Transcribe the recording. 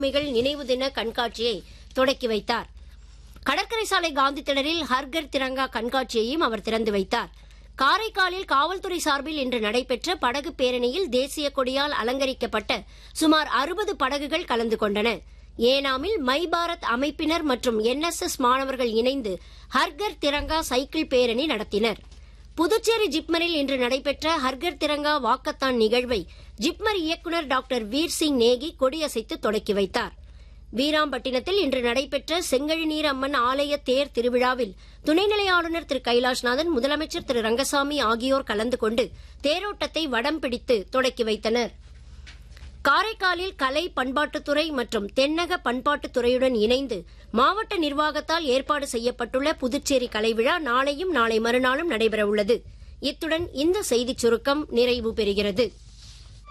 உரிமைகள் நினைவு தின கண்காட்சியை தொடக்கி வைத்தார் கடற்கரை சாலை காந்தி திடலில் ஹர்கர் திரங்கா கண்காட்சியையும் அவர் திறந்து வைத்தார் காரைக்காலில் காவல்துறை சார்பில் இன்று நடைபெற்ற படகு பேரணியில் தேசிய கொடியால் அலங்கரிக்கப்பட்ட சுமார் அறுபது படகுகள் கலந்து கொண்டன ஏனாமில் மை பாரத் அமைப்பினர் மற்றும் என்எஸ்எஸ் மாணவர்கள் இணைந்து ஹர்கர் திரங்கா சைக்கிள் பேரணி நடத்தினர் புதுச்சேரி ஜிப்மரில் இன்று நடைபெற்ற ஹர்கர் திரங்கா வாக்கத்தான் நிகழ்வை ஜிப்மர் இயக்குநர் டாக்டர் வீர் சிங் நேகி கொடியசைத்து தொடக்கி வைத்தார் வீராம்பட்டினத்தில் இன்று நடைபெற்ற செங்கழிநீர் அம்மன் ஆலய தேர் திருவிழாவில் துணைநிலை ஆளுநர் திரு கைலாஷ்நாதன் முதலமைச்சர் திரு ரங்கசாமி ஆகியோர் கலந்து கொண்டு தேரோட்டத்தை வடம் பிடித்து தொடக்கி வைத்தனர் காரைக்காலில் கலை பண்பாட்டுத்துறை மற்றும் தென்னக பண்பாட்டுத்துறையுடன் இணைந்து மாவட்ட நிர்வாகத்தால் ஏற்பாடு செய்யப்பட்டுள்ள புதுச்சேரி கலை விழா நாளையும் நாளை மறுநாளும் நடைபெறவுள்ளது இத்துடன் இந்த செய்திச் சுருக்கம் நிறைவு பெறுகிறது